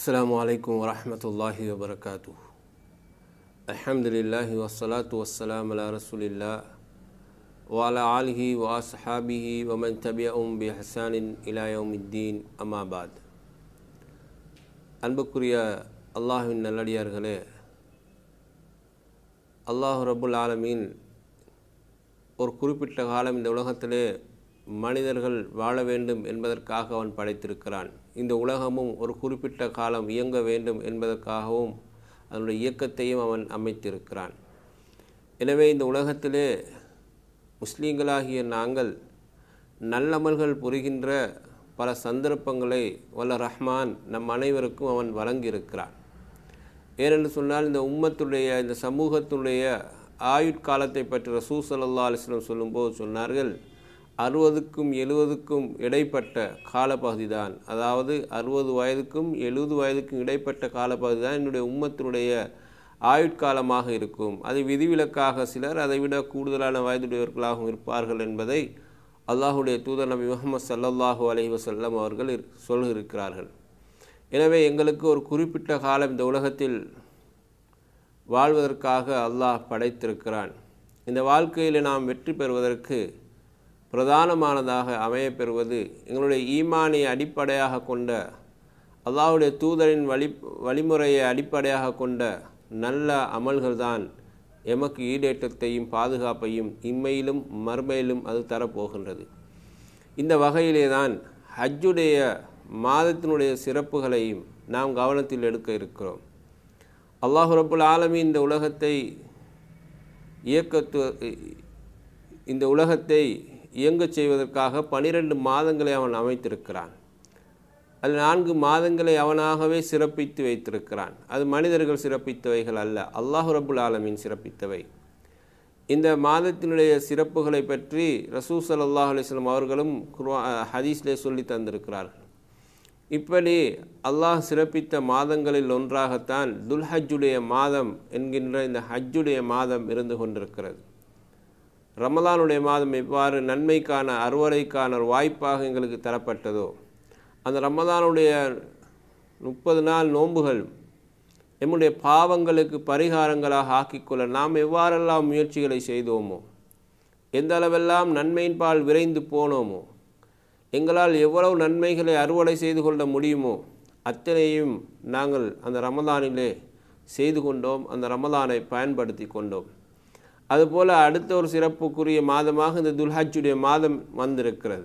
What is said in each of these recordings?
السلام عليكم ورحمة الله وبركاته الحمد لله والصلاة والسلام على رسول الله وعلى آله وأصحابه ومن تبعهم بإحسان إلى يوم الدين أما بعد அன்புக்குரிய அல்லாஹ்வின் நல்லடியார்களே அல்லாஹ் ரபுல் ஆலமீன் ஒரு குறிப்பிட்ட காலம் இந்த உலகத்திலே மனிதர்கள் வாழ வேண்டும் என்பதற்காக அவன் படைத்திருக்கிறான் இந்த உலகமும் ஒரு குறிப்பிட்ட காலம் இயங்க வேண்டும் என்பதற்காகவும் அதனுடைய இயக்கத்தையும் அவன் அமைத்திருக்கிறான் எனவே இந்த உலகத்திலே முஸ்லீம்களாகிய நாங்கள் நல்லமல்கள் புரிகின்ற பல சந்தர்ப்பங்களை வல்ல ரஹ்மான் நம் அனைவருக்கும் அவன் வழங்கியிருக்கிறான் ஏனென்று சொன்னால் இந்த உம்மத்துடைய இந்த சமூகத்துடைய ஆயுட்காலத்தை பற்றி ரசூ சல்லா அலிஸ்லம் சொல்லும்போது சொன்னார்கள் அறுபதுக்கும் எழுபதுக்கும் இடைப்பட்ட காலப்பகுதி தான் அதாவது அறுபது வயதுக்கும் எழுபது வயதுக்கும் இடைப்பட்ட காலப்பகுதி தான் என்னுடைய உம்மத்தினுடைய ஆயுட்காலமாக இருக்கும் அது விதிவிலக்காக சிலர் அதை விட கூடுதலான வயதுடையவர்களாகவும் இருப்பார்கள் என்பதை அல்லாஹுடைய தூதர் நபி முகமது சல்லல்லாஹூ அலஹி வசல்லம் அவர்கள் சொல்லியிருக்கிறார்கள் எனவே எங்களுக்கு ஒரு குறிப்பிட்ட காலம் இந்த உலகத்தில் வாழ்வதற்காக அல்லாஹ் படைத்திருக்கிறான் இந்த வாழ்க்கையில் நாம் வெற்றி பெறுவதற்கு பிரதானமானதாக அமையப்பெறுவது எங்களுடைய ஈமானை அடிப்படையாக கொண்ட அல்லாஹுடைய தூதரின் வழி வழிமுறையை அடிப்படையாக கொண்ட நல்ல அமல்கள்தான் எமக்கு ஈடேற்றத்தையும் பாதுகாப்பையும் இம்மையிலும் மறுமையிலும் அது தரப்போகின்றது இந்த வகையிலே தான் ஹஜ்ஜுடைய மாதத்தினுடைய சிறப்புகளையும் நாம் கவனத்தில் எடுக்க இருக்கிறோம் அல்லாஹு ரபுல் ஆலமி இந்த உலகத்தை இயக்கத்து இந்த உலகத்தை இயங்கச் செய்வதற்காக பனிரெண்டு மாதங்களை அவன் அமைத்திருக்கிறான் அது நான்கு மாதங்களை அவனாகவே சிறப்பித்து வைத்திருக்கிறான் அது மனிதர்கள் சிறப்பித்தவைகள் அல்ல அல்லாஹு ரபுல் ஆலமின் சிறப்பித்தவை இந்த மாதத்தினுடைய சிறப்புகளை பற்றி ரசூ சல்லாஹ் அலிஸ்லாம் அவர்களும் குர்வா ஹதீஸ்லே சொல்லி தந்திருக்கிறார்கள் இப்படி அல்லாஹ் சிறப்பித்த மாதங்களில் ஒன்றாகத்தான் துல்ஹஜ்ஜுடைய மாதம் என்கின்ற இந்த ஹஜ்ஜுடைய மாதம் இருந்து கொண்டிருக்கிறது ரமலானுடைய மாதம் எவ்வாறு நன்மைக்கான அறுவடைக்கான ஒரு வாய்ப்பாக எங்களுக்கு தரப்பட்டதோ அந்த ரமதானுடைய முப்பது நாள் நோன்புகள் எம்முடைய பாவங்களுக்கு பரிகாரங்களாக ஆக்கிக்கொள்ள நாம் எவ்வாறெல்லாம் முயற்சிகளை செய்தோமோ எந்த அளவெல்லாம் நன்மையின் பால் விரைந்து போனோமோ எங்களால் எவ்வளவு நன்மைகளை அறுவடை செய்து கொள்ள முடியுமோ அத்தனையும் நாங்கள் அந்த ரமதானிலே செய்து கொண்டோம் அந்த ரமதானை பயன்படுத்தி கொண்டோம் அதுபோல் அடுத்த ஒரு சிறப்புக்குரிய மாதமாக இந்த துல்ஹஜ்ஜுடைய மாதம் வந்திருக்கிறது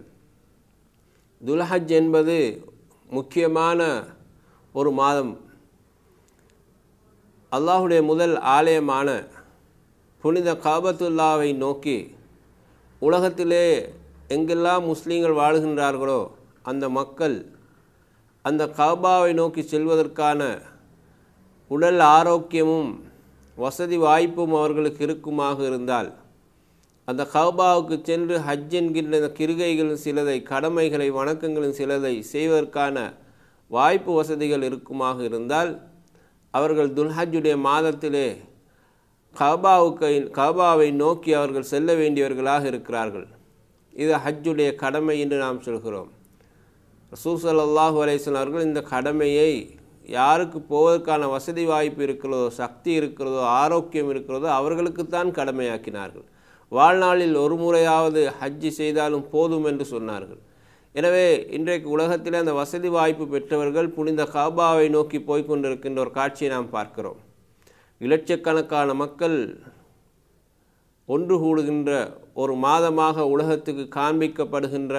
துல்ஹஜ் என்பது முக்கியமான ஒரு மாதம் அல்லாஹுடைய முதல் ஆலயமான புனித காபத்துல்லாவை நோக்கி உலகத்திலே எங்கெல்லாம் முஸ்லீம்கள் வாழ்கின்றார்களோ அந்த மக்கள் அந்த கபாவை நோக்கி செல்வதற்கான உடல் ஆரோக்கியமும் வசதி வாய்ப்பும் அவர்களுக்கு இருக்குமாக இருந்தால் அந்த கபாவுக்கு சென்று ஹஜ் என்கின்ற இந்த கிருகைகளின் சிலதை கடமைகளை வணக்கங்களின் சிலதை செய்வதற்கான வாய்ப்பு வசதிகள் இருக்குமாக இருந்தால் அவர்கள் துல்ஹஜுடைய மாதத்திலே கபாவுக்கு கபாவை நோக்கி அவர்கள் செல்ல வேண்டியவர்களாக இருக்கிறார்கள் இது ஹஜ்ஜுடைய கடமை என்று நாம் சொல்கிறோம் ரசூசல் அல்லாஹூ அலைசன் அவர்கள் இந்த கடமையை யாருக்கு போவதற்கான வசதி வாய்ப்பு இருக்கிறதோ சக்தி இருக்கிறதோ ஆரோக்கியம் இருக்கிறதோ அவர்களுக்குத்தான் கடமையாக்கினார்கள் வாழ்நாளில் ஒரு முறையாவது ஹஜ்ஜி செய்தாலும் போதும் என்று சொன்னார்கள் எனவே இன்றைக்கு உலகத்தில் அந்த வசதி வாய்ப்பு பெற்றவர்கள் புனித காபாவை நோக்கி போய்கொண்டிருக்கின்ற ஒரு காட்சியை நாம் பார்க்கிறோம் இலட்சக்கணக்கான மக்கள் ஒன்று கூடுகின்ற ஒரு மாதமாக உலகத்துக்கு காண்பிக்கப்படுகின்ற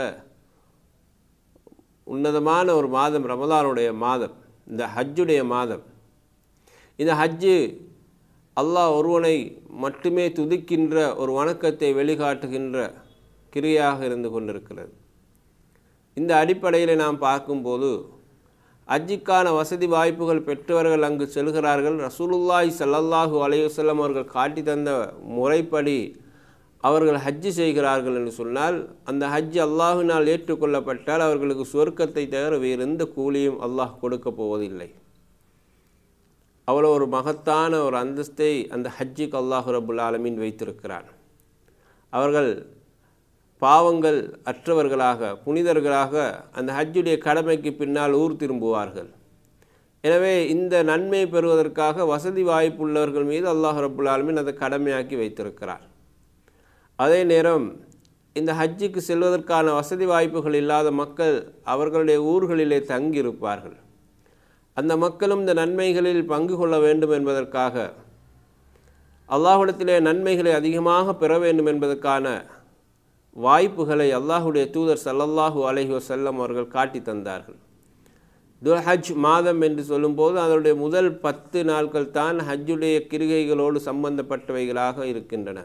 உன்னதமான ஒரு மாதம் ரமதானுடைய மாதம் இந்த ஹஜ்ஜுடைய மாதம் இந்த ஹஜ்ஜு அல்லாஹ் ஒருவனை மட்டுமே துதிக்கின்ற ஒரு வணக்கத்தை வெளிக்காட்டுகின்ற கிரியாக இருந்து கொண்டிருக்கிறது இந்த அடிப்படையில் நாம் பார்க்கும்போது ஹஜ்ஜிக்கான வசதி வாய்ப்புகள் பெற்றவர்கள் அங்கு செல்கிறார்கள் ரசூலுல்லாஹி சல்லல்லாஹு அலையுசல்லம் அவர்கள் காட்டி தந்த முறைப்படி அவர்கள் ஹஜ்ஜு செய்கிறார்கள் என்று சொன்னால் அந்த ஹஜ் அல்லாஹினால் ஏற்றுக்கொள்ளப்பட்டால் அவர்களுக்கு சொர்க்கத்தை தவிர வேறு எந்த கூலியும் அல்லாஹ் கொடுக்க போவதில்லை அவ்வளோ ஒரு மகத்தான ஒரு அந்தஸ்தை அந்த ஹஜ்ஜுக்கு அல்லாஹு ரபுல் ஆலமீன் வைத்திருக்கிறான் அவர்கள் பாவங்கள் அற்றவர்களாக புனிதர்களாக அந்த ஹஜ்ஜுடைய கடமைக்கு பின்னால் ஊர் திரும்புவார்கள் எனவே இந்த நன்மை பெறுவதற்காக வசதி வாய்ப்புள்ளவர்கள் மீது அல்லாஹ் ரபுல் ஆலமீன் அதை கடமையாக்கி வைத்திருக்கிறார் அதே நேரம் இந்த ஹஜ்ஜுக்கு செல்வதற்கான வசதி வாய்ப்புகள் இல்லாத மக்கள் அவர்களுடைய ஊர்களிலே தங்கியிருப்பார்கள் அந்த மக்களும் இந்த நன்மைகளில் பங்கு கொள்ள வேண்டும் என்பதற்காக அல்லாஹ்விடத்திலே நன்மைகளை அதிகமாக பெற வேண்டும் என்பதற்கான வாய்ப்புகளை அல்லாஹுடைய தூதர் சல்லல்லாஹு அலைஹி வஸல்லம் அவர்கள் காட்டி தந்தார்கள் துல் ஹஜ் மாதம் என்று சொல்லும்போது அதனுடைய முதல் பத்து நாட்கள் தான் ஹஜ்ஜுடைய கிருகைகளோடு சம்பந்தப்பட்டவைகளாக இருக்கின்றன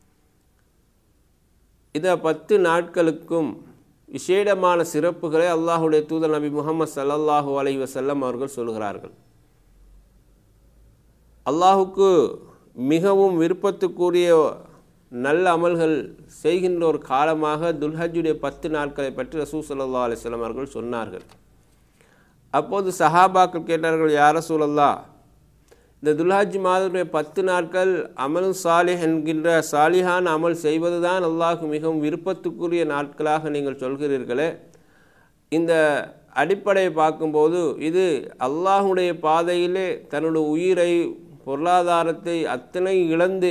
இந்த பத்து நாட்களுக்கும் விசேடமான சிறப்புகளை அல்லாஹுடைய தூதர் நபி முகமது சல்லல்லாஹு அலைஹி வஸல்லம் அவர்கள் சொல்கிறார்கள் அல்லாஹுக்கு மிகவும் விருப்பத்துக்குரிய நல்ல அமல்கள் செய்கின்ற ஒரு காலமாக துல்ஹஜுடைய பத்து நாட்களை பற்றி ரசூ சல்லா அலிஸ்லாம் அவர்கள் சொன்னார்கள் அப்போது சஹாபாக்கள் கேட்டார்கள் யார சூழல்லா இந்த துல்ஹஜ் மாதத்துடைய பத்து நாட்கள் அமல் சாலிஹ் என்கின்ற சாலிஹான் அமல் செய்வது தான் அல்லாஹுக்கு மிகவும் விருப்பத்துக்குரிய நாட்களாக நீங்கள் சொல்கிறீர்களே இந்த அடிப்படையை பார்க்கும்போது இது அல்லாஹுடைய பாதையிலே தன்னுடைய உயிரை பொருளாதாரத்தை அத்தனை இழந்து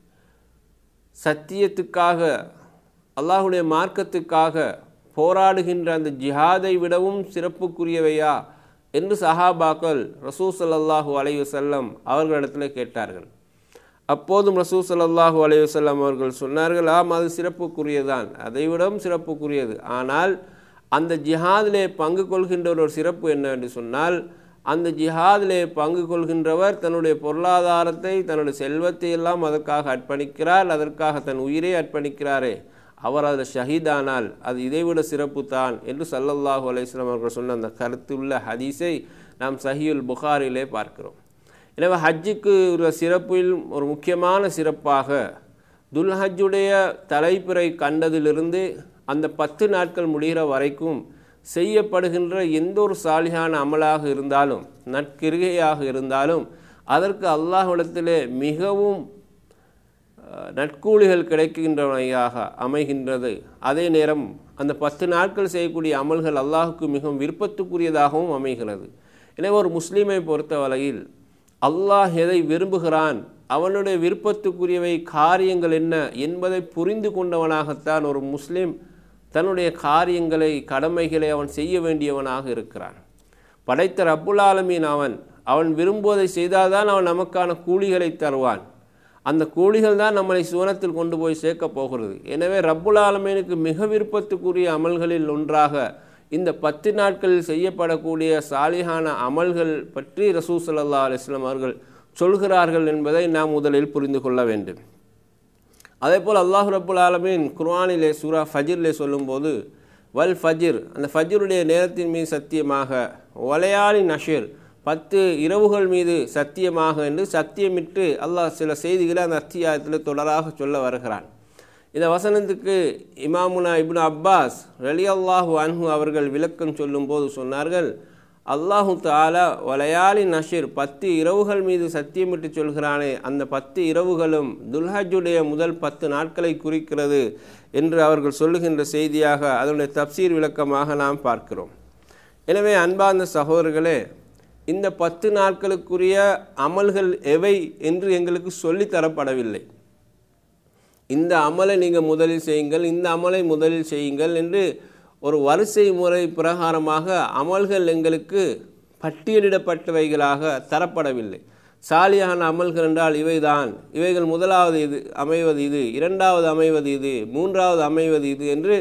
சத்தியத்துக்காக அல்லாஹுடைய மார்க்கத்துக்காக போராடுகின்ற அந்த ஜிஹாதை விடவும் சிறப்புக்குரியவையா என்று சஹாபாக்கள் ரசூ சல்லாஹூ அலையுசல்லம் அவர்களிடத்தில் கேட்டார்கள் அப்போதும் ரசூ சல்லாஹூ அலையுசல்லம் அவர்கள் சொன்னார்கள் ஆம் அது சிறப்புக்குரியதான் அதைவிடவும் சிறப்புக்குரியது ஆனால் அந்த ஜிஹாதிலே பங்கு கொள்கின்ற ஒரு சிறப்பு என்னவென்று சொன்னால் அந்த ஜிஹாதிலே பங்கு கொள்கின்றவர் தன்னுடைய பொருளாதாரத்தை தன்னுடைய செல்வத்தை எல்லாம் அதற்காக அர்ப்பணிக்கிறார் அதற்காக தன் உயிரை அர்ப்பணிக்கிறாரே அவர் அதில் ஷஹீதானால் அது இதைவிட சிறப்பு தான் என்று சல்லல்லாஹு அலையம் அவர்கள் சொன்ன அந்த கருத்துள்ள ஹதீஸை நாம் சஹியுல் புகாரிலே பார்க்கிறோம் எனவே ஹஜ்ஜுக்கு ஒரு சிறப்பில் ஒரு முக்கியமான சிறப்பாக துல்ஹஜ்ஜுடைய தலைப்பிறை கண்டதிலிருந்து அந்த பத்து நாட்கள் முடிகிற வரைக்கும் செய்யப்படுகின்ற எந்த ஒரு சாலிகான அமலாக இருந்தாலும் நட்கிருகையாக இருந்தாலும் அதற்கு அல்லாஹ்விடத்திலே மிகவும் நட்கூலிகள் கிடைக்கின்றவையாக அமைகின்றது அதே நேரம் அந்த பத்து நாட்கள் செய்யக்கூடிய அமல்கள் அல்லாஹுக்கு மிகவும் விருப்பத்துக்குரியதாகவும் அமைகிறது எனவே ஒரு முஸ்லீமை பொறுத்தவரையில் அல்லாஹ் எதை விரும்புகிறான் அவனுடைய விருப்பத்துக்குரியவை காரியங்கள் என்ன என்பதை புரிந்து கொண்டவனாகத்தான் ஒரு முஸ்லீம் தன்னுடைய காரியங்களை கடமைகளை அவன் செய்ய வேண்டியவனாக இருக்கிறான் படைத்த ரப்புல் ஆலமீன் அவன் அவன் விரும்புவதை செய்தால்தான் அவன் நமக்கான கூலிகளை தருவான் அந்த கூலிகள் தான் நம்மளை சுவனத்தில் கொண்டு போய் சேர்க்கப் போகிறது எனவே ரப்புல் ஆலமீனுக்கு மிக விருப்பத்துக்குரிய அமல்களில் ஒன்றாக இந்த பத்து நாட்களில் செய்யப்படக்கூடிய சாலிகான அமல்கள் பற்றி ரசூ சல்லா அலிஸ்லாம் அவர்கள் சொல்கிறார்கள் என்பதை நாம் முதலில் புரிந்து கொள்ள வேண்டும் அதே போல் அல்லாஹ் ரப்புல் ஆலமீன் குர்ஆனிலே சூரா ஃபஜிர்லே சொல்லும்போது வல் ஃபஜிர் அந்த ஃபஜ்ருடைய நேரத்தின் மீது சத்தியமாக ஒலையாளி நஷீர் பத்து இரவுகள் மீது சத்தியமாக என்று சத்தியமிட்டு அல்லாஹ் சில செய்திகளை அந்த அத்தியாயத்தில் தொடராக சொல்ல வருகிறான் இந்த வசனத்துக்கு இமாமுனா இப்னு அப்பாஸ் ரலி அல்லாஹு அன்ஹு அவர்கள் விளக்கம் சொல்லும்போது சொன்னார்கள் அல்லாஹு தாலா வலையாளி நஷீர் பத்து இரவுகள் மீது சத்தியமிட்டு சொல்கிறானே அந்த பத்து இரவுகளும் துல்ஹஜுடைய முதல் பத்து நாட்களை குறிக்கிறது என்று அவர்கள் சொல்லுகின்ற செய்தியாக அதனுடைய தப்சீர் விளக்கமாக நாம் பார்க்கிறோம் எனவே அன்பார்ந்த சகோதரர்களே இந்த பத்து நாட்களுக்குரிய அமல்கள் எவை என்று எங்களுக்கு சொல்லித் தரப்படவில்லை இந்த அமலை நீங்கள் முதலில் செய்யுங்கள் இந்த அமலை முதலில் செய்யுங்கள் என்று ஒரு வரிசை முறை பிரகாரமாக அமல்கள் எங்களுக்கு பட்டியலிடப்பட்டவைகளாக தரப்படவில்லை சாலியான அமல்கள் என்றால் இவைதான் இவைகள் முதலாவது இது அமைவது இது இரண்டாவது அமைவது இது மூன்றாவது அமைவது இது என்று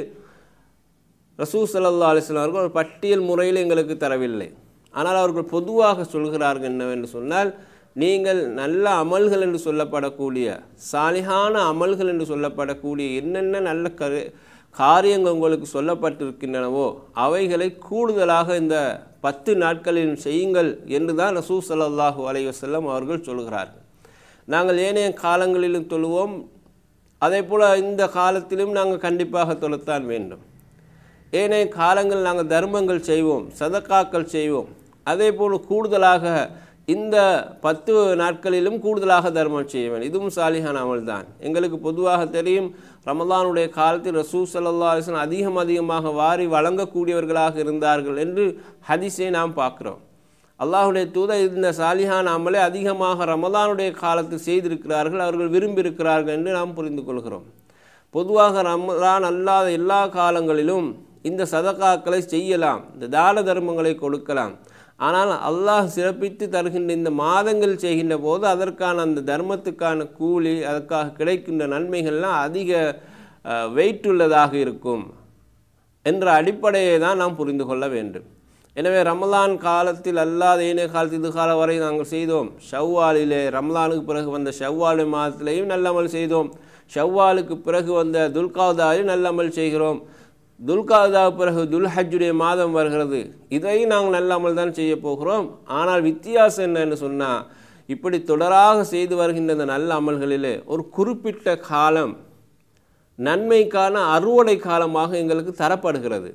ரசூ சல்லா அலிஸ்லாம் அவர்கள் ஒரு பட்டியல் முறையில் எங்களுக்கு தரவில்லை ஆனால் அவர்கள் பொதுவாக சொல்கிறார்கள் என்னவென்று சொன்னால் நீங்கள் நல்ல அமல்கள் என்று சொல்லப்படக்கூடிய சாலிகான அமல்கள் என்று சொல்லப்படக்கூடிய என்னென்ன நல்ல கரு காரியங்கள் உங்களுக்கு சொல்லப்பட்டிருக்கின்றனவோ அவைகளை கூடுதலாக இந்த பத்து நாட்களில் செய்யுங்கள் என்று தான் ரசூ சல்லாஹூ அலைவசல்லம் அவர்கள் சொல்கிறார்கள் நாங்கள் ஏனைய காலங்களிலும் தொழுவோம் அதே போல் இந்த காலத்திலும் நாங்கள் கண்டிப்பாக தொழத்தான் வேண்டும் ஏனைய காலங்கள் நாங்கள் தர்மங்கள் செய்வோம் சதக்காக்கள் செய்வோம் அதே போல் கூடுதலாக இந்த பத்து நாட்களிலும் கூடுதலாக தர்மம் செய்ய வேண்டும் இதுவும் சாலிகான அமல் தான் எங்களுக்கு பொதுவாக தெரியும் ரமலானுடைய காலத்தில் ரசூ சல்லா அலிஸ்லாம் அதிகம் அதிகமாக வாரி வழங்கக்கூடியவர்களாக இருந்தார்கள் என்று ஹதீஸை நாம் பார்க்குறோம் அல்லாஹுடைய தூதர் இந்த சாலிஹான் அமலை அதிகமாக ரமதானுடைய காலத்தில் செய்திருக்கிறார்கள் அவர்கள் விரும்பியிருக்கிறார்கள் என்று நாம் புரிந்து கொள்கிறோம் பொதுவாக ரமதான் அல்லாத எல்லா காலங்களிலும் இந்த சதகாக்களை செய்யலாம் இந்த தான தர்மங்களை கொடுக்கலாம் ஆனால் அல்லாஹ் சிறப்பித்து தருகின்ற இந்த மாதங்கள் செய்கின்ற போது அதற்கான அந்த தர்மத்துக்கான கூலி அதற்காக கிடைக்கின்ற நன்மைகள்லாம் அதிக வெயிட் உள்ளதாக இருக்கும் என்ற அடிப்படையை தான் நாம் புரிந்து கொள்ள வேண்டும் எனவே ரமலான் காலத்தில் அல்லாத ஏனைய காலத்தில் இது காலம் வரை நாங்கள் செய்தோம் ஷவ்வாலிலே ரமலானுக்கு பிறகு வந்த ஷவ்வாலி மாதத்திலேயும் நல்லமல் செய்தோம் ஷவ்வாலுக்கு பிறகு வந்த துல்காதாவில் நல்லமல் செய்கிறோம் துல்காதா பிறகு துல்ஹஜ்ஜுடைய மாதம் வருகிறது இதையும் நாங்கள் நல்லமல் தான் செய்ய போகிறோம் ஆனால் வித்தியாசம் என்னன்னு சொன்னால் இப்படி தொடராக செய்து வருகின்ற இந்த நல்ல அமல்களிலே ஒரு குறிப்பிட்ட காலம் நன்மைக்கான அறுவடை காலமாக எங்களுக்கு தரப்படுகிறது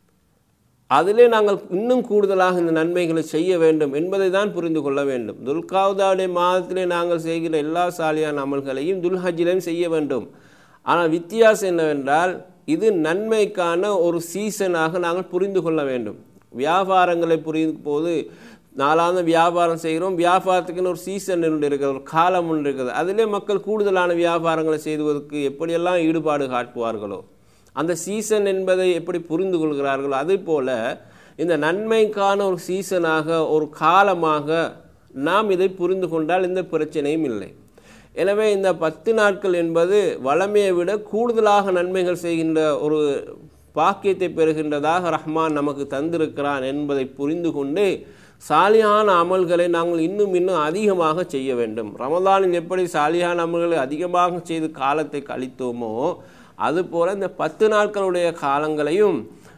அதிலே நாங்கள் இன்னும் கூடுதலாக இந்த நன்மைகளை செய்ய வேண்டும் என்பதை தான் புரிந்து கொள்ள வேண்டும் துல்காவுதாவுடைய மாதத்திலே நாங்கள் செய்கிற எல்லா சாலியான அமல்களையும் துல்ஹஜிலையும் செய்ய வேண்டும் ஆனால் வித்தியாசம் என்னவென்றால் இது நன்மைக்கான ஒரு சீசனாக நாங்கள் புரிந்து கொள்ள வேண்டும் வியாபாரங்களை புரியும் போது நாலாவது வியாபாரம் செய்கிறோம் வியாபாரத்துக்குன்னு ஒரு சீசன் ஒன்று இருக்கிறது ஒரு காலம் ஒன்று இருக்குது அதிலே மக்கள் கூடுதலான வியாபாரங்களை செய்வதற்கு எப்படியெல்லாம் ஈடுபாடு காட்டுவார்களோ அந்த சீசன் என்பதை எப்படி புரிந்து கொள்கிறார்களோ அதே போல் இந்த நன்மைக்கான ஒரு சீசனாக ஒரு காலமாக நாம் இதை புரிந்து கொண்டால் எந்த பிரச்சனையும் இல்லை எனவே இந்த பத்து நாட்கள் என்பது வளமையை விட கூடுதலாக நன்மைகள் செய்கின்ற ஒரு பாக்கியத்தை பெறுகின்றதாக ரஹ்மான் நமக்கு தந்திருக்கிறான் என்பதை புரிந்து கொண்டு சாலியான அமல்களை நாங்கள் இன்னும் இன்னும் அதிகமாக செய்ய வேண்டும் ரமதானில் எப்படி சாலியான அமல்களை அதிகமாக செய்து காலத்தை கழித்தோமோ அதுபோல் இந்த பத்து நாட்களுடைய காலங்களையும்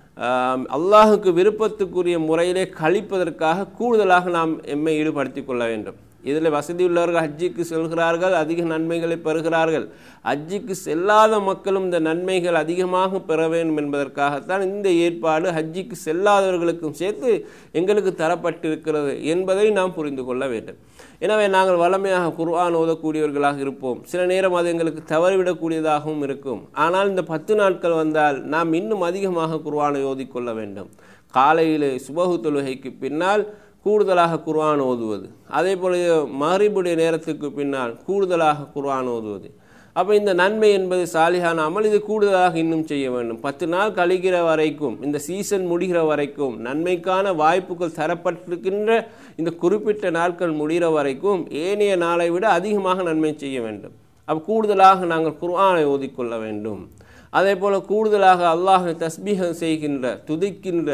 அல்லாஹுக்கு விருப்பத்துக்குரிய முறையிலே கழிப்பதற்காக கூடுதலாக நாம் எம்மை ஈடுபடுத்தி கொள்ள வேண்டும் இதில் வசதி உள்ளவர்கள் ஹஜ்ஜிக்கு செல்கிறார்கள் அதிக நன்மைகளை பெறுகிறார்கள் ஹஜ்ஜிக்கு செல்லாத மக்களும் இந்த நன்மைகள் அதிகமாக பெற வேண்டும் என்பதற்காகத்தான் இந்த ஏற்பாடு ஹஜ்ஜிக்கு செல்லாதவர்களுக்கும் சேர்த்து எங்களுக்கு தரப்பட்டிருக்கிறது என்பதை நாம் புரிந்து கொள்ள வேண்டும் எனவே நாங்கள் வளமையாக குர்ஆன் ஓதக்கூடியவர்களாக இருப்போம் சில நேரம் அது எங்களுக்கு தவறிவிடக்கூடியதாகவும் இருக்கும் ஆனால் இந்த பத்து நாட்கள் வந்தால் நாம் இன்னும் அதிகமாக குர்ஆனை ஓதிக்கொள்ள வேண்டும் காலையில் சுபகு தொழுகைக்கு பின்னால் கூடுதலாக குர்ஆன் ஓதுவது அதே போல மகரிபுடைய நேரத்துக்கு பின்னால் கூடுதலாக குர்ஆன் ஓதுவது அப்போ இந்த நன்மை என்பது சாலிஹான அமல் இது கூடுதலாக இன்னும் செய்ய வேண்டும் பத்து நாள் கழிகிற வரைக்கும் இந்த சீசன் முடிகிற வரைக்கும் நன்மைக்கான வாய்ப்புகள் தரப்பட்டிருக்கின்ற இந்த குறிப்பிட்ட நாட்கள் முடிகிற வரைக்கும் ஏனைய நாளை விட அதிகமாக நன்மை செய்ய வேண்டும் அப்போ கூடுதலாக நாங்கள் குர்ஆனை ஓதிக்கொள்ள வேண்டும் அதே போல் கூடுதலாக அல்லாஹ் தஸ்பீகம் செய்கின்ற துதிக்கின்ற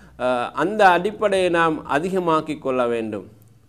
அந்த அடிப்படையை நாம் அதிகமாக்கி கொள்ள வேண்டும்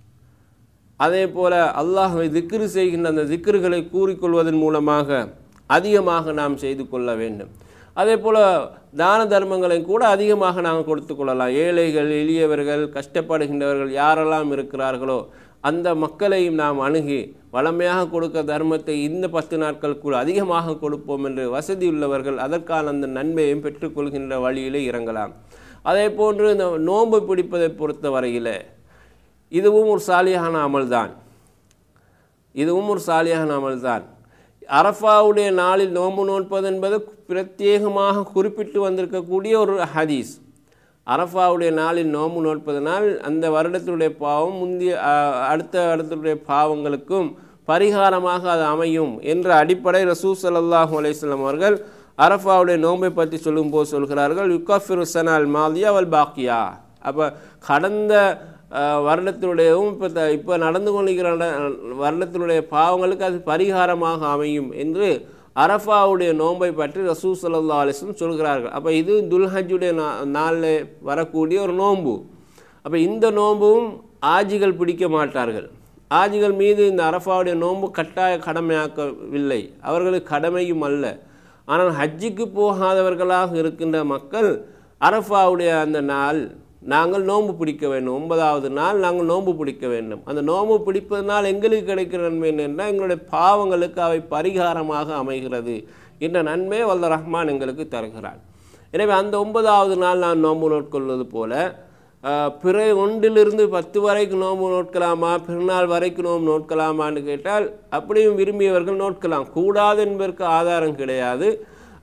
அதே போல் அல்லாஹை திக்ரு செய்கின்ற அந்த திக்ருகளை கூறிக்கொள்வதன் மூலமாக அதிகமாக நாம் செய்து கொள்ள வேண்டும் அதே போல் தான தர்மங்களை கூட அதிகமாக நாங்கள் கொடுத்து கொள்ளலாம் ஏழைகள் எளியவர்கள் கஷ்டப்படுகின்றவர்கள் யாரெல்லாம் இருக்கிறார்களோ அந்த மக்களையும் நாம் அணுகி வளமையாக கொடுக்க தர்மத்தை இந்த பத்து நாட்களுக்குள் அதிகமாக கொடுப்போம் என்று வசதி உள்ளவர்கள் அதற்கான அந்த நன்மையையும் பெற்றுக்கொள்கின்ற வழியிலே இறங்கலாம் அதே போன்று இந்த நோன்பு பிடிப்பதை பொறுத்த வரையில் இதுவும் ஒரு சாலியான அமல்தான் இதுவும் ஒரு சாலியான அமல்தான் அரஃபாவுடைய நாளில் நோன்பு நோன்பது என்பது பிரத்யேகமாக குறிப்பிட்டு வந்திருக்கக்கூடிய ஒரு ஹதீஸ் அரஃபாவுடைய நாளில் நோன்பு நோற்பதனால் அந்த வருடத்தினுடைய பாவம் முந்தைய அடுத்த அடுத்துடைய பாவங்களுக்கும் பரிகாரமாக அது அமையும் என்ற அடிப்படை ரசூ சல்லாஹூ அலையம் அவர்கள் அரஃபாவுடைய நோன்பை பற்றி சொல்லும்போது சொல்கிறார்கள் யுகாஃபிர் சனால் மாதியா வல் பாக்கியா அப்போ கடந்த வருடத்தினுடையவும் இப்போ த இப்போ நடந்து கொண்டிருக்கிற வருடத்தினுடைய பாவங்களுக்கு அது பரிகாரமாக அமையும் என்று அரஃபாவுடைய நோன்பை பற்றி ரசூ சல்லா அலிஸ்லம் சொல்கிறார்கள் அப்போ இது துல்ஹஜுடைய நா நாளில் வரக்கூடிய ஒரு நோன்பு அப்போ இந்த நோன்பும் ஆஜிகள் பிடிக்க மாட்டார்கள் ஆஜிகள் மீது இந்த அரஃபாவுடைய நோன்பு கட்டாய கடமையாக்கவில்லை அவர்களுக்கு கடமையும் அல்ல ஆனால் ஹஜ்ஜிக்கு போகாதவர்களாக இருக்கின்ற மக்கள் அரஃபாவுடைய அந்த நாள் நாங்கள் நோன்பு பிடிக்க வேண்டும் ஒன்பதாவது நாள் நாங்கள் நோன்பு பிடிக்க வேண்டும் அந்த நோன்பு பிடிப்பதனால் எங்களுக்கு கிடைக்கிற நன்மை என்னென்றால் எங்களுடைய பாவங்களுக்கு அவை பரிகாரமாக அமைகிறது என்ற நன்மையை வல்ல ரஹ்மான் எங்களுக்கு தருகிறார் எனவே அந்த ஒன்பதாவது நாள் நான் நோன்பு நோட்கொள்வது போல பிற ஒன்றிலிருந்து பத்து வரைக்கும் நோன்பு நோட்கலாமா பிறநாள் வரைக்கும் நோன்பு நோட்கலாமான்னு கேட்டால் அப்படியும் விரும்பியவர்கள் நோட்கலாம் கூடாது என்பதற்கு ஆதாரம் கிடையாது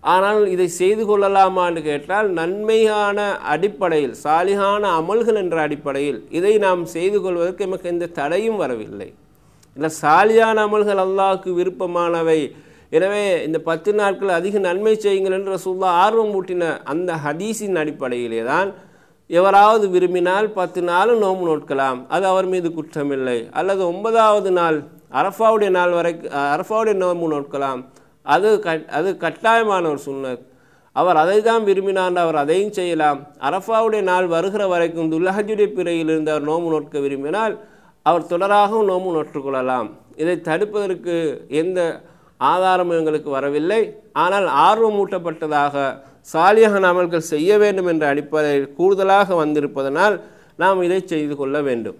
ஆனால் இதை செய்து கொள்ளலாமான்னு கேட்டால் நன்மையான அடிப்படையில் சாலிகான அமல்கள் என்ற அடிப்படையில் இதை நாம் செய்து கொள்வதற்கு நமக்கு எந்த தடையும் வரவில்லை இல்லை சாலியான அமல்கள் அல்லாஹ்வுக்கு விருப்பமானவை எனவே இந்த பத்து நாட்கள் அதிக நன்மை செய்யுங்கள் என்று ரசூல்லா ஆர்வம் ஊட்டின அந்த ஹதீஸின் அடிப்படையிலே தான் எவராவது விரும்பினால் பத்து நாளும் நோன்பு நோட்கலாம் அது அவர் மீது குற்றமில்லை அல்லது ஒன்பதாவது நாள் அரஃபாவுடைய நாள் வரைக்கும் அரஃபாவுடைய நோன்பு நோட்கலாம் அது கட் அது கட்டாயமான ஒரு சுன்னத் அவர் அதை தான் விரும்பினார் அவர் அதையும் செய்யலாம் அரஃபாவுடைய நாள் வருகிற வரைக்கும் துல்லஹஜுடைய பிறையில் இருந்து அவர் நோம்பு நோட்க விரும்பினால் அவர் தொடராகவும் நோம்பு நோற்றுக்கொள்ளலாம் இதை தடுப்பதற்கு எந்த ஆதாரமும் எங்களுக்கு வரவில்லை ஆனால் ஆர்வமூட்டப்பட்டதாக சாலியான அமல்கள் செய்ய வேண்டும் என்ற அடிப்படையில் கூடுதலாக வந்திருப்பதனால் நாம் இதை செய்து கொள்ள வேண்டும்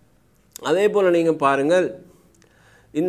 அதே போல் நீங்கள் பாருங்கள் இந்த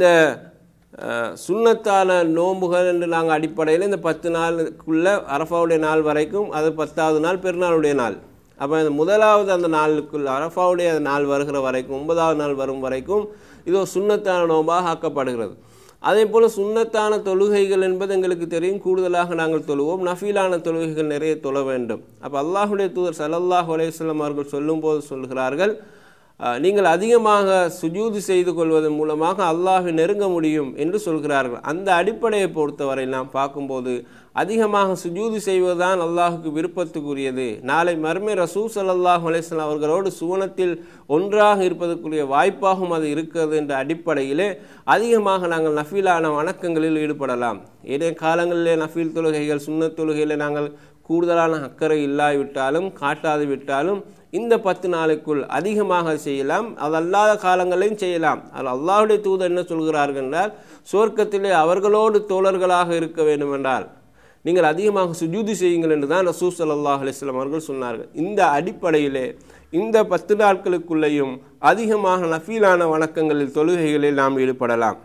அஹ், சுன்னத்தான நோன்புகள் என்று நாங்கள் அடிப்படையில் இந்த பத்து நாளுக்குள்ள அரஃபாவுடைய நாள் வரைக்கும் அது பத்தாவது நாள் பெருநாளுடைய நாள் அப்போ இந்த முதலாவது அந்த நாளுக்குள்ள அரஃபாவுடைய அந்த நாள் வருகிற வரைக்கும் ஒன்பதாவது நாள் வரும் வரைக்கும் இது ஒரு சுன்னத்தான நோம்பாக ஆக்கப்படுகிறது அதே போல் சுன்னத்தான தொழுகைகள் என்பது எங்களுக்கு தெரியும் கூடுதலாக நாங்கள் தொழுவோம் நஃபீலான தொழுகைகள் நிறைய தொழ வேண்டும் அப்போ அல்லாஹுடைய தூதர் ஸல்லல்லாஹு அலைஹி வஸல்லம் அவர்கள் சொல்லும்போது சொல்கிறார்கள் அஹ், நீங்கள் அதிகமாக சுஜூது செய்து கொள்வதன் மூலமாக அல்லாஹை நெருங்க முடியும் என்று சொல்கிறார்கள் அந்த அடிப்படையை பொறுத்தவரை நாம் பார்க்கும்போது அதிகமாக சுஜூது செய்வதுதான் அல்லாஹுக்கு விருப்பத்துக்குரியது நாளை மர்மை ரசூல் ஸல்லல்லாஹு அலைஹி வஸல்லம் அவர்களோடு சுவனத்தில் ஒன்றாக இருப்பதற்குரிய வாய்ப்பாகவும் அது இருக்கிறது என்ற அடிப்படையிலே அதிகமாக நாங்கள் நஃபீலான வணக்கங்களில் ஈடுபடலாம் ஏதே காலங்களிலே நஃபீல் தொழுகைகள் சுன்னத் தொழுகையில் நாங்கள் கூடுதலான அக்கறை இல்லாவிட்டாலும் காட்டாது விட்டாலும் இந்த பத்து நாளுக்குள் அதிகமாக செய்யலாம் அது அல்லாத காலங்களையும் செய்யலாம் அது அல்லாஹ்வுடைய தூதர் என்ன சொல்கிறார்கள் என்றால் சுவர்க்கத்திலே அவர்களோடு தோழர்களாக இருக்க வேண்டும் என்றால் நீங்கள் அதிகமாக சுஜூதி செய்யுங்கள் என்று தான் ரசூ ஸல்லல்லாஹு அலைஹி வஸல்லம் அவர்கள் சொன்னார்கள் இந்த அடிப்படையிலே இந்த பத்து நாட்களுக்குள்ளேயும் அதிகமாக நஃபீலான வணக்கங்களில் தொழுகைகளில் நாம் ஈடுபடலாம்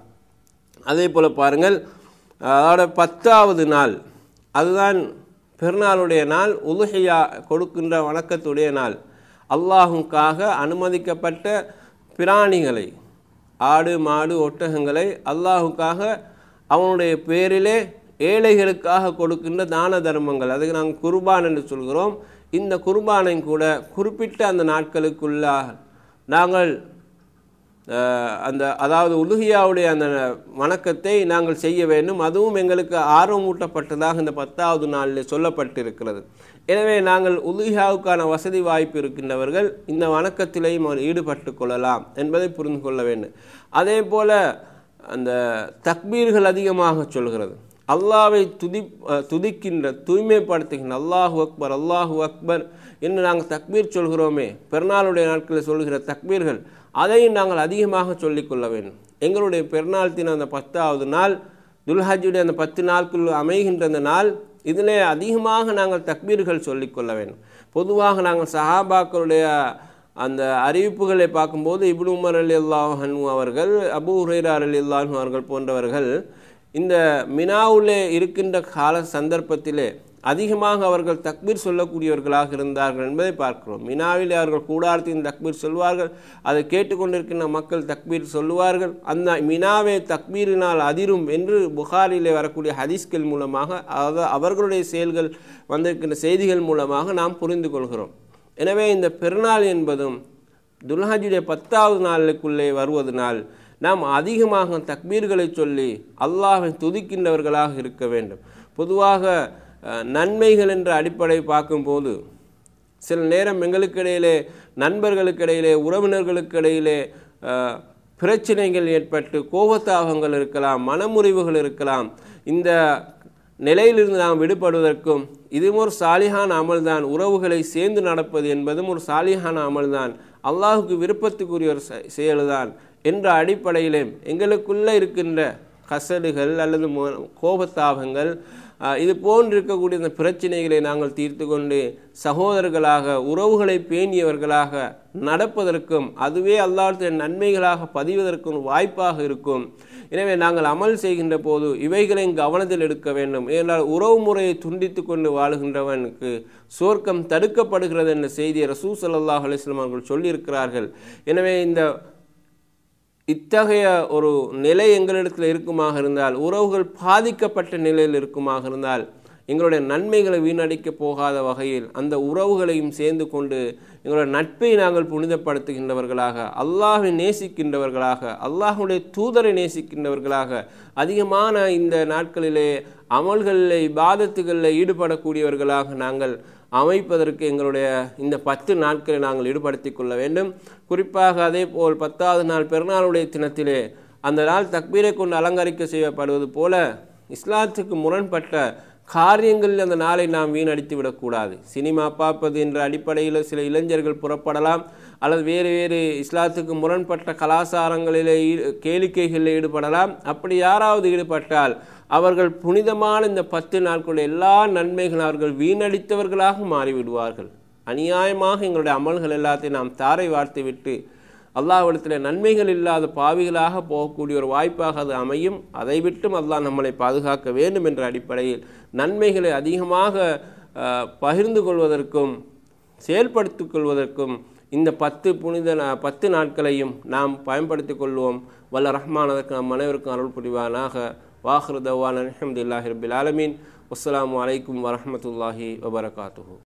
அதே போல் பாருங்கள் அதோட பத்தாவது நாள் அதுதான் பெருநாளுடைய நாள் உலுஹியா கொடுக்கின்ற வணக்கத்துடைய நாள் அல்லாஹுக்காக அனுமதிக்கப்பட்ட பிராணிகளை ஆடு மாடு ஒட்டகங்களை அல்லாஹுக்காக அவனுடைய பேரிலே ஏழைகளுக்காக கொடுக்கின்ற தான தர்மங்கள் அதுக்கு நாங்கள் குர்பான் என்று சொல்கிறோம் இந்த குர்பானையும் கூட குறிப்பிட்ட அந்த நாட்களுக்குள்ளாக நாங்கள் அஹ், அந்த அதாவது உலுகியாவுடைய அந்த வணக்கத்தை நாங்கள் செய்ய வேண்டும் அதுவும் எங்களுக்கு ஆர்வமூட்டப்பட்டதாக இந்த பத்தாவது நாளில் சொல்லப்பட்டிருக்கிறது எனவே நாங்கள் உலுகியாவுக்கான வசதி வாய்ப்பு இருக்கின்றவர்கள் இந்த வணக்கத்திலேயும் அவர் ஈடுபட்டு கொள்ளலாம் என்பதை புரிந்து கொள்ள வேண்டும் அதே போல அந்த தக்பீர்கள் அதிகமாக சொல்கிறது அல்லாவை துதி அஹ், துதிக்கின்ற தூய்மைப்படுத்துகின்ற அல்லாஹு அக்பர் அல்லாஹு அக்பர் என்று நாங்கள் தக்பீர் சொல்கிறோமே பெருநாளுடைய நாட்களில் சொல்கிற தக்பீர்கள் அதையும் நாங்கள் அதிகமாக சொல்லிக்கொள்ள வேண்டும் எங்களுடைய பெருநாள் தினம் அந்த பத்தாவது நாள் துல்ஹஜுடைய அந்த பத்து நாட்குள் அமைகின்ற அந்த நாள் இதிலே அதிகமாக நாங்கள் தக்பீர்கள் சொல்லிக்கொள்ள வேண்டும் பொதுவாக நாங்கள் சஹாபாக்களுடைய அந்த அறிவிப்புகளை பார்க்கும்போது இப்னு உமர் அலி அல்லாஹன்மு அவர்கள் அபு ஹுரைரா அலி அல்லாஹு அவர்கள் போன்றவர்கள் இந்த மினாவுலே இருக்கின்ற கால சந்தர்ப்பத்திலே அதிகமாக அவர்கள் தக்பீர் சொல்லக்கூடியவர்களாக இருந்தார்கள் என்பதை பார்க்கிறோம் மினாவிலே அவர்கள் கூடாரத்தின் தக்பீர் சொல்வார்கள் அதை கேட்டுக்கொண்டிருக்கின்ற மக்கள் தக்பீர் சொல்லுவார்கள் அந்த மினாவே தக்பீரினால் அதிரும் என்று புகாரிலே வரக்கூடிய ஹதீஸ்கள் மூலமாக அதாவது அவர்களுடைய செயல்கள் வந்திருக்கின்ற செய்திகள் மூலமாக நாம் புரிந்து கொள்கிறோம் எனவே இந்த பெருநாள் என்பதும் துல்ஹஜுடைய பத்தாவது நாளுக்குள்ளே வருவதனால் நாம் அதிகமாக தக்பீர்களை சொல்லி அல்லாஹை துதிக்கின்றவர்களாக இருக்க வேண்டும் பொதுவாக அஹ், நன்மைகள் என்ற அடிப்படை பார்க்கும்போது சில நேரம் எங்களுக்கு இடையிலே நண்பர்களுக்கு இடையிலே உறவினர்களுக்கு இடையிலே அஹ், பிரச்சனைகள் ஏற்பட்டு கோபத்தாபங்கள் இருக்கலாம் மனமுறிவுகள் இருக்கலாம் இந்த நிலையிலிருந்து நாம் விடுபடுவதற்கும் இதுவும் ஒரு சாலிகான அமல்தான் உறவுகளை சேர்ந்து நடப்பது என்பதும் ஒரு சாலிகான அமல்தான் அல்லாஹுக்கு விருப்பத்துக்குரிய ஒரு செ- செயல்தான் என்ற அடிப்படையிலே எங்களுக்குள்ளே இருக்கின்ற கசடுகள் அல்லது மோ- கோபத்தாபங்கள் ஆஹ், இது போன்று இருக்கக்கூடிய இந்த பிரச்சனைகளை நாங்கள் தீர்த்து கொண்டு சகோதரர்களாக உறவுகளை பேணியவர்களாக நடப்பதற்கும் அதுவே அல்லாஹ்வின் நன்மைகளாக பதிவதற்கும் வாய்ப்பாக இருக்கும் எனவே நாங்கள் அமல் செய்கின்ற போது இவைகளையும் கவனத்தில் எடுக்க வேண்டும் ஏனென்றால் உறவு முறையை துண்டித்து கொண்டு வாழுகின்றவனுக்கு சுவர்க்கம் தடுக்கப்படுகிறது என்ற செய்தியை ரசூ ஸல்லல்லாஹு அலைஹி வஸல்லம் அவர்கள் சொல்லியிருக்கிறார்கள் எனவே இந்த இத்தகைய ஒரு நிலை எங்களிடத்தில் இருக்குமாக இருந்தால் உறவுகள் பாதிக்கப்பட்ட நிலையில் இருக்குமாக இருந்தால் எங்களுடைய நன்மைகளை வீணடிக்க போகாத வகையில் அந்த உறவுகளையும் சேர்ந்து கொண்டு எங்களுடைய நட்பை நாங்கள் புனிதப்படுத்துகின்றவர்களாக அல்லாஹை நேசிக்கின்றவர்களாக அல்லாஹுடைய தூதரை நேசிக்கின்றவர்களாக அதிகமான இந்த நாட்களிலே அமல்களில் இபாதத்துகளில் ஈடுபடக்கூடியவர்களாக நாங்கள் அமைப்பதற்கு எங்களுடைய இந்த பத்து நாட்களை நாங்கள் ஈடுபடுத்திக் கொள்ள வேண்டும் குறிப்பாக அதே போல் பத்தாவது நாள் பெருநாளுடைய தினத்திலே அந்த நாள் தக்பீரை கொண்டு அலங்கரிக்க செய்யப்படுவது போல இஸ்லாத்துக்கு முரண்பட்ட காரியங்களில் அந்த நாளை நாம் வீணடித்து விடக்கூடாது சினிமா பார்ப்பது என்ற அடிப்படையில் சில இளைஞர்கள் புறப்படலாம் அல்லது வேறு வேறு இஸ்லாத்துக்கு முரண்பட்ட கலாச்சாரங்களிலே ஈ- கேளிக்கைகளில் ஈடுபடலாம் அப்படி யாராவது ஈடுபட்டால் அவர்கள் புனிதமான இந்த பத்து நாட்களுடைய எல்லா நன்மைகளும் அவர்கள் வீணடித்தவர்களாக மாறிவிடுவார்கள் அநியாயமாக எங்களுடைய அமல்கள் எல்லாத்தையும் நாம் தாரை வார்த்து விட்டு அல்லாஹ்விடத்தில் நன்மைகள் இல்லாத பாவிகளாக போகக்கூடிய ஒரு வாய்ப்பாக அது அமையும் அதை விட்டும் அல்லாஹ் நம்மளை பாதுகாக்க வேண்டும் என்ற அடிப்படையில் நன்மைகளை அதிகமாக அஹ், பகிர்ந்து கொள்வதற்கும் செயல்படுத்திக் கொள்வதற்கும் இந்த பத்து புனித நா- பத்து நாட்களையும் நாம் பயன்படுத்திக் கொள்வோம் வல்ல ரஹ்மான் அதற்கு நம் அனைவருக்கும் அருள் புரிவானாக வாஹ்ரு தவான் அலமதுல்லாஹி ரபில் ஆலமீன் அஸ்ஸலாமு அலைக்கும் வரஹ்மத்துல்லாஹி வபரகாத்துஹு